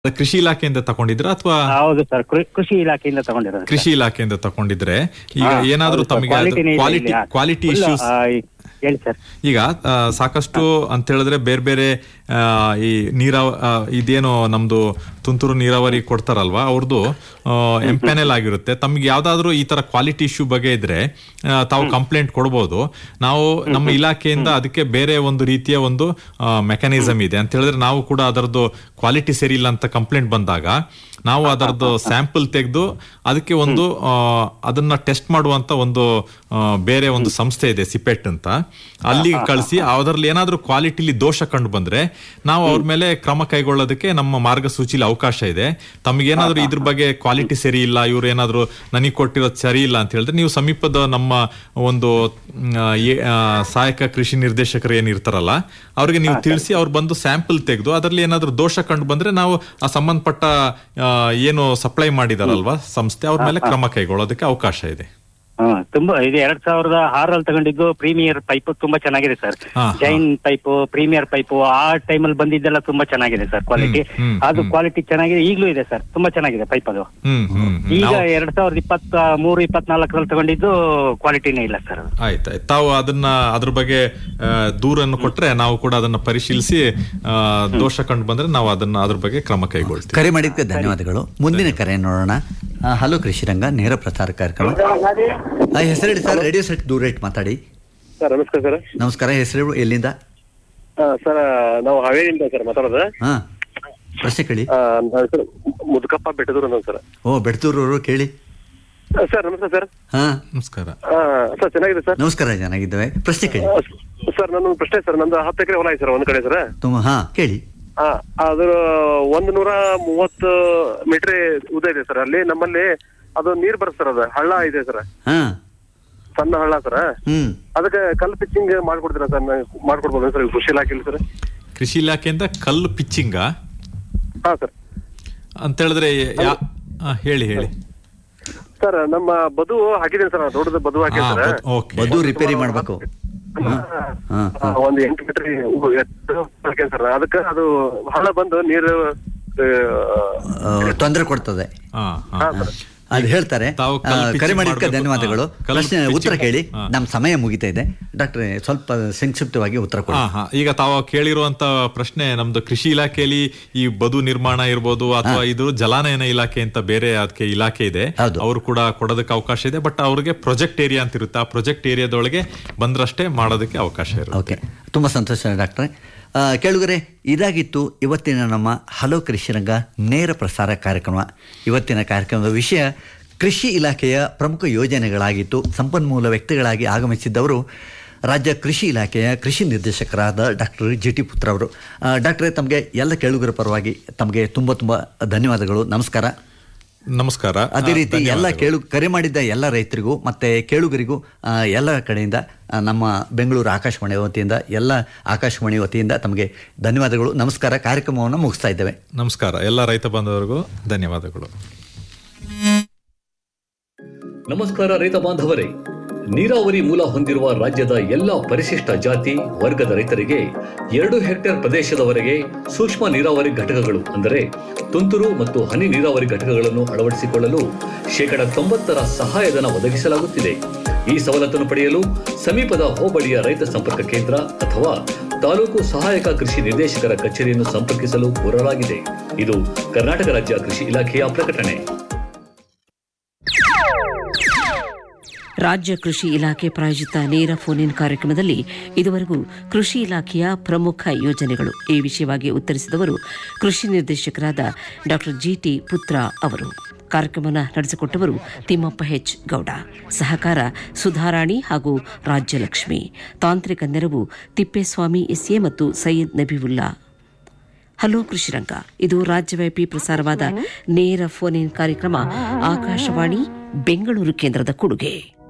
ಕೃಷಿ ಇಲಾಖೆಯಿಂದ ತಗೊಂಡಿದ್ರ ಅಥವಾ ಹೌದು ಸರ್ ಕೃಷಿ ಇಲಾಖೆಯಿಂದ ತಗೊಂಡಿರೋದು ಕೃಷಿ ಇಲಾಖೆಯಿಂದ ತಗೊಂಡಿದ್ರೆ ಈಗ ಹಾ, ಏನಾದ್ರೂ ಹೌದು sir. ತಮಗೆ Quality ನೇ ಇಲ್ಲ ಕ್ವಾಲಿಟಿ ಇಲ್ಲಿ. ಕ್ವಾಲಿಟಿ Full, ಇಶ್ಯೂಸ್ ಆ, ಈ- ಹೇಳಿ ಸರ್ ಈಗ ಆ, ಸಾಕಷ್ಟು ಅಂತ ಹೇಳಿದ್ರೆ ಬೇರೆ ಬೇರೆ ಆ, ಈ ನೀರಾವ ಆ, ಇದೇನು ನಮ್ದು ತುಂತುರು ನೀರಾವರಿ ಕೊಡ್ತಾರಲ್ವಾ ಅವ್ರದ್ದು ಎಂಪ್ಯಾನೆಲ್ ಆಗಿರುತ್ತೆ ತಮ್ಗೆ ಯಾವ್ದಾದ್ರು ಈ ತರ ಕ್ವಾಲಿಟಿ ಇಶ್ಯೂ ಬಗ್ಗೆ ಇದ್ರೆ ಆ, ತಾವು ಕಂಪ್ಲೇಂಟ್ ಕೊಡ್ಬೋದು ನಾವು ನಮ್ಮ ಇಲಾಖೆಯಿಂದ ಅದಕ್ಕೆ ಬೇರೆ ಒಂದು ರೀತಿಯ ಒಂದು ಮೆಕ್ಯಾನಿಸಮ್ ಇದೆ ಅಂತ ಹೇಳಿದ್ರೆ ನಾವು ಕೂಡ ಅದರದ್ದು ಕ್ವಾಲಿಟಿ ಸರಿ ಇಲ್ಲ ಅಂತ ಕಂಪ್ಲೇಂಟ್ ಬಂದಾಗ ನಾವು ಅದರದ್ದು ಸ್ಯಾಂಪಲ್ ತೆಗೆದು ಅದಕ್ಕೆ ಒಂದು ಆ, ಅದನ್ನ ಟೆಸ್ಟ್ ಮಾಡುವಂತ ಒಂದು ಆ, ಬೇರೆ ಒಂದು ಸಂಸ್ಥೆ ಇದೆ ಸಿಪೆಟ್ ಅಂತ ಅಲ್ಲಿ ಕಳಿಸಿ ಅದರಲ್ಲಿ ಏನಾದ್ರೂ ಕ್ವಾಲಿಟಿಲಿ ದೋಷ ಕಂಡು ಬಂದ್ರೆ ನಾವು ಅವ್ರ ಮೇಲೆ ಕ್ರಮ ಕೈಗೊಳ್ಳೋದಕ್ಕೆ ನಮ್ಮ ಮಾರ್ಗಸೂಚಿಲಿ ಅವಕಾಶ ಇದೆ ತಮಗೇನಾದ್ರೂ ಇದ್ರ ಬಗ್ಗೆ ಕ್ವಾಲಿಟಿ ಸರಿ ಇಲ್ಲ ಇವ್ರು ಏನಾದ್ರೂ ನನಗೆ ಕೊಟ್ಟಿರೋದು ಸರಿ ಇಲ್ಲ ಅಂತ ಹೇಳಿದ್ರೆ ನೀವು ಸಮೀಪದ ನಮ್ಮ ಒಂದು ಮ್, ಆ, ಏ- ಆ, ಸಹಾಯಕ ಕೃಷಿ ನಿರ್ದೇಶಕರು ಏನಿರ್ತಾರಲ್ಲ ಅವ್ರಿಗೆ ನೀವು ತಿಳಿಸಿ ಅವ್ರು ಬಂದು ಸ್ಯಾಂಪಲ್ ತೆಗೆದು ಅದರಲ್ಲಿ ಏನಾದ್ರೂ ದೋಷ ಕಂಡು ಬಂದ್ರೆ ನಾವು ಆ ಸಂಬಂಧಪಟ್ಟ ಆ, ಏನು ಸಪ್ಲೈ ಮಾಡಿದಾರಲ್ವಾ ಸಂಸ್ಥೆ ಅವ್ರ ಮೇಲೆ ಕ್ರಮ ಕೈಗೊಳ್ಳೋದಕ್ಕೆ ಅವಕಾಶ ಇದೆ ಹ್ಮ್ ತುಂಬಾ ಇದು ಎರಡ್ ಸಾವಿರದ ಆರಲ್ಲಿ ತಗೊಂಡಿದ್ದು ಪ್ರೀಮಿಯರ್ ಪೈಪ್ ತುಂಬಾ ಚೆನ್ನಾಗಿದೆ ಸರ್ ಹಾ, ಜೈನ್ ಪೈಪ್ ಪ್ರೀಮಿಯರ್ ಪೈಪ್ ಆ ಟೈಮಲ್ಲಿ ಬಂದಿದ್ದೆಲ್ಲ ತುಂಬಾ ಚೆನ್ನಾಗಿದೆ ಸರ್ ಕ್ವಾಲಿಟಿ ಹ್ಮ್, ಹ್ಮ್, ಅದು ಹ್ಮ್. ಕ್ವಾಲಿಟಿ ಚೆನ್ನಾಗಿದೆ ಈಗಲೂ ಇದೆ ಸರ್ ತುಂಬಾ ಚೆನ್ನಾಗಿದೆ ಪೈಪ್ ಅದು ಹ್ಮ್ ಹ್ಮ್ ಹ್ಮ್. ಈಗ ನಾವು- ಎರಡ್ ಸಾವಿರದ ಇಪ್ಪತ್ತ ಮೂರು ಇಪ್ಪತ್ನಾಲ್ಕರಲ್ಲಿ ತಗೊಂಡಿದ್ದು ಕ್ವಾಲಿಟಿನೇ ಇಲ್ಲ ಸರ್ ಅದು ಆಯ್ತಾಯ್ತು ತಾವು ಅದನ್ನ ಅದ್ರ ಬಗ್ಗೆ ಆ, ದೂರನ್ನು ಕೊಟ್ರೆ ನಾವು ಕೂಡ ಅದನ್ನ ಪರಿಶೀಲಿಸಿ ಆ, ದೋಷ ಕಂಡು ಬಂದ್ರೆ ನಾವು ಅದನ್ನ ಅದ್ರ ಬಗ್ಗೆ ಕ್ರಮ ಕೈಗೊಳ್ತೀವಿ ಕರೆ ಮಾಡಿದ್ದಕ್ಕೆ ಧನ್ಯವಾದಗಳು ಮುಂದಿನ ಕರೆ ನೋಡೋಣ ಆ, ಹಲೋ ಕೃಷಿರಂಗ ನೇರ ಪ್ರಸಾರ ಕಾರ್ಯಕ್ರಮ ಆ, ಹೆಸರೇಳಿ ಸರ್ ರೇಡಿಯೋ ಸೆಟ್ ದೂರ ಇಟ್ಟು ಮಾತಾಡಿ ಸರ್ ನಮಸ್ಕಾರ ಸರ್ ನಮಸ್ಕಾರ ಹೆಸರು ಎಲ್ಲಿಂದ ಆ, ಸರ್ ನಾವು ಹಾವೇರಿಯಿಂದ ಸರ್ ಮಾತಾಡೋದು ಹಾ ಪ್ರಶ್ನೆ ಕೇಳಿ ಆ, ನಾನ್ ಸರ್ ಮುದುಕಪ್ಪ ಬೆಟ್ಟದೂರು ಅನ್ನೋದು ಸರ್ ಓ ಬೆಡ್ತೂರವರು ಕೇಳಿ ಆ, ಸರ್ ನಮಸ್ತೆ ಸರ್ ಹಾ ನಮಸ್ಕಾರ ಆ, ಸರ್ ಚೆನ್ನಾಗಿದೆ ಸರ್ ನಮಸ್ಕಾರ ಚೆನ್ನಾಗಿದ್ದೇವೆ ಪ್ರಶ್ನೆ ಕೇಳಿ ಆ, ಸರ್ ನನ್ನೊಂದು ಪ್ರಶ್ನೆ ಸರ್ ನಂದು ಹತ್ತು ಎಕರೆ ಹೊಲ ಇದೆ ಸರ್ ಒಂದ್ ಕಡೆ ಸರ್ ತುಂಬ ಹಾ ಕೇಳಿ ಆ, ಅದ್ರ ಒಂದು ನೂರ ಮೂವತ್ತು ಮೀಟರ್ ಉದ್ದ ಇದೆ ಸರ್ ಅಲ್ಲಿ ನಮ್ಮಲ್ಲಿ ಅದು ನೀರ್ ಬರುತ್ತೆ ಸರ್ ಅದು ಹಳ್ಳ ಇದೆ ಸರ್ ಹಾ ಸಣ್ಣ ಹಳ್ಳ ಸರ್ ಹ್ಮ್ ಅದಕ್ಕೆ ಕಲ್ ಪಿಚ್ಚಿಂಗ್ ಮಾಡ್ಕೊಡ್ತೀರಾ ಸರ್ ಮಾಡ್ಕೊಡ್ಬೋದು ಸರ್ ಕೃಷಿ ಇಲಾಖೆಯಲ್ಲಿ ಸರ್ ಕೃಷಿ ಇಲಾಖೆಯಿಂದ ಕಲ್ಲು ಪಿಚ್ಚಿಂಗ ಹಾ ಸರ್ ಅಂತ ಹೇಳಿದ್ರೆ ಯಾ ಆ, ಹೇಳಿ ಹೇಳಿ ಸರ್ ನಮ್ಮ ಬದು ಹಾಕಿದ್ದೀನಿ ಸರ್ ದೊಡ್ಡದು ಬದು ಹಾಕಿದ್ದೀನಿ ಆ, ಸರ್ ಬದ್- ಓಕೆ ಬದು ರಿಪೇರಿ ಮಾಡ್ಬೇಕು ಹಾ ಆ, ಒಂದ್ ಎಂಟು ಮೀಟರ್ ಸರ್ ಅದಕ್ಕ ಅದು ಹಳ್ಳ ಬಂದು ನೀರು ತೊಂದರೆ ಕೊಡ್ತದೆ ಹಾ ಹಾ ಹಾ, ಸರ್. ಅದು ಹೇಳ್ತಾರೆ ತಾವು ಆ, ಕಲ್ಲು pitching ಕರೆ ಮಾಡಿದ್ದಕ್ಕೆ ಮಾಡ್ಬೇಕು. ಧನ್ಯವಾದಗಳು ಹಾ, ಕಲ್ಲು ಪ್ರಶ್ನೆ pitching- ಉತ್ತರ ಕೇಳಿ ಹಾ. ನಮ್ಮ ಸಮಯ ಮುಗಿತಾ ಇದೆ ಡಾಕ್ಟ್ರೆ ಸ್ವಲ್ಪ ಸಂಕ್ಷಿಪ್ತವಾಗಿ ಉತ್ತರ ಕೊಡಿ ಹಾ ಹಾ ಈಗ ತಾವು ಕೇಳಿರುವಂತ ಪ್ರಶ್ನೆ ನಮ್ದು ಕೃಷಿ ಇಲಾಖೆಯಲ್ಲಿ ಈ ಬದು ನಿರ್ಮಾಣ ಇರ್ಬೋದು ಅಥವಾ ಇದು ಜಲಾನಯನ ಇಲಾಖೆ ಅಂತ ಬೇರೆ ಅದಕ್ಕೆ ಇಲಾಖೆ ಇದೆ ಹೌದು. ಅವರು ಕೂಡ ಕೊಡೋದಕ್ಕೆ ಅವಕಾಶ ಇದೆ ಬಟ್ ಅವ್ರಿಗೆ ಪ್ರೊಜೆಕ್ಟ್ ಏರಿಯಾ ಅಂತ ಇರುತ್ತೆ ಆ ಪ್ರೊಜೆಕ್ಟ್ ಏರಿಯಾದೊಳಗೆ ಬಂದ್ರಷ್ಟೇ ಮಾಡೋದಕ್ಕೆ ಅವಕಾಶ ಇರುತ್ತೆ ಓಕೆ ತುಂಬ ಸಂತೋಷ ಡಾಕ್ಟ್ರೆ ಆ, ಕೇಳುಗರೆ ಇದಾಗಿತ್ತು ಇವತ್ತಿನ ನಮ್ಮ ಹಲೋ ಕೃಷಿರಂಗ ನೇರ ಪ್ರಸಾರ ಕಾರ್ಯಕ್ರಮ ಇವತ್ತಿನ ಕಾರ್ಯಕ್ರಮದ ವಿಷಯ ಕೃಷಿ ಇಲಾಖೆಯ ಪ್ರಮುಖ ಯೋಜನೆಗಳಾಗಿತ್ತು ಸಂಪನ್ಮೂಲ ವ್ಯಕ್ತಿಗಳಾಗಿ ಆಗಮಿಸಿದ್ದವರು ರಾಜ್ಯ ಕೃಷಿ ಇಲಾಖೆಯ ಕೃಷಿ ನಿರ್ದೇಶಕರಾದ ಡಾಕ್ಟರ್ ಜಿ ಟಿ ಪುತ್ರ ಅವರು ಆ, ಡಾಕ್ಟ್ರೇ ತಮಗೆ ಎಲ್ಲ ಕೇಳುಗರ ಪರವಾಗಿ ತಮಗೆ ತುಂಬ ತುಂಬ ಧನ್ಯವಾದಗಳು ನಮಸ್ಕಾರ ನಮಸ್ಕಾರ ಅದೇ ಆ, ರೀತಿ ಎಲ್ಲ ಧನ್ಯವಾದಗಳು. ಕೇಳು ಕರೆ ಮಾಡಿದ್ದ ಎಲ್ಲ ರೈತರಿಗೂ ಮತ್ತೆ ಕೇಳುಗರಿಗೂ ಆ, ಎಲ್ಲ ಕಡೆಯಿಂದ ಆ, ನಮ್ಮ ಬೆಂಗಳೂರು ಆಕಾಶವಾಣಿ ವತಿಯಿಂದ ಎಲ್ಲ ಆಕಾಶವಾಣಿ ವತಿಯಿಂದ ತಮಗೆ ಧನ್ಯವಾದಗಳು ನಮಸ್ಕಾರ ಕಾರ್ಯಕ್ರಮವನ್ನು ಮುಗಿಸ್ತಾ ಇದ್ದೇವೆ ನಮಸ್ಕಾರ ಎಲ್ಲ ರೈತ ಬಾಂಧವರಿಗೂ ಧನ್ಯವಾದಗಳು ನಮಸ್ಕಾರ ರೈತ ಬಾಂಧವರೇ ನೀರಾವರಿ ಮೂಲ ಹೊಂದಿರುವ ರಾಜ್ಯದ ಎಲ್ಲ ಪರಿಶಿಷ್ಟ ಜಾತಿ ವರ್ಗದ ರೈತರಿಗೆ ಎರಡು ಹೆಕ್ಟೇರ್ ಪ್ರದೇಶದವರೆಗೆ ಸೂಕ್ಷ್ಮ ನೀರಾವರಿ ಘಟಕಗಳು ಅಂದರೆ ತುಂತುರು ಮತ್ತು ಹನಿ ನೀರಾವರಿ ಘಟಕಗಳನ್ನು ಅಳವಡಿಸಿಕೊಳ್ಳಲು ಶೇಕಡ ತೊಂಬತ್ತರ ಸಹಾಯಧನ ಒದಗಿಸಲಾಗುತ್ತಿದೆ ಈ ಸವಲತ್ತನ್ನು ಪಡೆಯಲು ಸಮೀಪದ ಹೋಬಳಿಯ ರೈತ ಸಂಪರ್ಕ ಕೇಂದ್ರ ಅಥವಾ ತಾಲೂಕು ಸಹಾಯಕ ಕೃಷಿ ನಿರ್ದೇಶಕರ ಕಚೇರಿಯನ್ನು ಸಂಪರ್ಕಿಸಲು ಕೋರಲಾಗಿದೆ ಇದು ಕರ್ನಾಟಕ ರಾಜ್ಯ ಕೃಷಿ ಇಲಾಖೆಯ ಪ್ರಕಟಣೆ ರಾಜ್ಯ ಕೃಷಿ ಇಲಾಖೆ ಪ್ರಾಯೋಜಿತ ನೇರ ಫೋನ್ ಇನ್ ಕಾರ್ಯಕ್ರಮದಲ್ಲಿ ಇದುವರೆಗೂ ಕೃಷಿ ಇಲಾಖೆಯ ಪ್ರಮುಖ ಯೋಜನೆಗಳು ಈ ವಿಷಯವಾಗಿ ಉತ್ತರಿಸಿದವರು ಕೃಷಿ ನಿರ್ದೇಶಕರಾದ ಡಾಕ್ಟರ್ ಜಿಟಿ ಪುತ್ರ ಅವರು ಕಾರ್ಯಕ್ರಮವನ್ನು ನಡೆಸಿಕೊಟ್ಟವರು ತಿಮ್ಮಪ್ಪ ಹೆಚ್ ಗೌಡ ಸಹಕಾರ ಸುಧಾರಾಣಿ ಹಾಗೂ ರಾಜ್ಯಲಕ್ಷ್ಮಿ ತಾಂತ್ರಿಕ ನೆರವು ತಿಪ್ಪೇಸ್ವಾಮಿ ಎಸ್ಎ ಮತ್ತು ಸೈಯದ್ ನಬಿವುಲ್ಲಾ ಹಲೋ ಕೃಷಿರಂಗ ಇದು ರಾಜ್ಯವ್ಯಾಪಿ ಪ್ರಸಾರವಾದ ನೇರ ಫೋನ್ ಇನ್ ಕಾರ್ಯಕ್ರಮ ಆಕಾಶವಾಣಿ ಬೆಂಗಳೂರು ಕೇಂದ್ರದ ಕೊಡುಗೆ